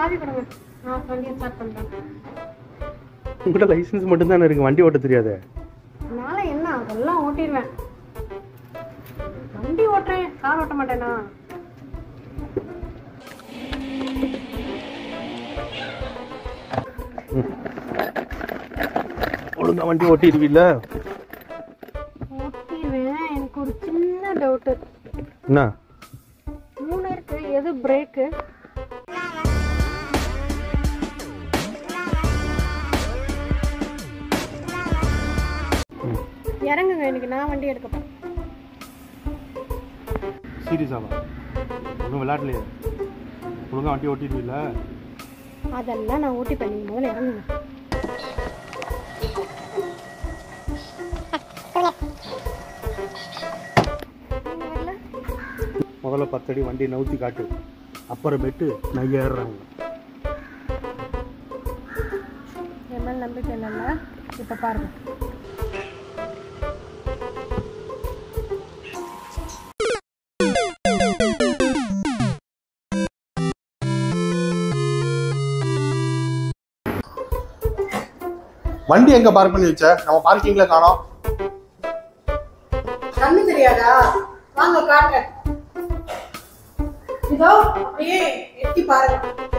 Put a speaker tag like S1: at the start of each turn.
S1: சாவி கொடுங்க நான் வண்டியை ஸ்டார்ட் பண்ணுறேன்
S2: உங்கள்கிட்ட லைசன்ஸ் மட்டும்தானே இருக்கு வண்டி ஓட்ட தெரியாதே
S1: அதனால என்ன அதெல்லாம் ஓட்டிடுவேன் வண்டி ஓட்டுறேன் கார் ஓட்ட மாட்டேனா
S2: ஒழுங்கா வண்டி ஓட்டிடுவீல்ல
S1: ஓட்டிடுவேன் எனக்கு ஒரு சின்ன டவுட்டு
S2: என்ன
S1: மூணு இருக்கு எது பிரேக்கு இறங்குங்க எனக்கு நான் வண்டி எடுக்க போறேன்
S2: சீரியஸாவா ஒன்றும் விளையாடலையே ஒழுங்கா வண்டி ஓட்டிடுவீல்ல
S1: அதெல்லாம் நான் ஓட்டி பண்ணி முதல்ல இறங்குங்க நீங்க வரல?
S2: முதல்ல பத்தடி வண்டி நவுத்தி காட்டு அப்புறமேட்டு நான் ஏறுறாங்க
S1: என் மேல நம்பிக்கை இல்லைல்ல இப்போ பாருங்க
S3: வண்டி எங்க பார்க் பண்ணி வச்ச நம்ம பார்க்கிங்ல காணோம்
S1: கண்ணு தெரியாதா வாங்க காட்டுறேன் இதோ அப்படியே எட்டி பாருங்க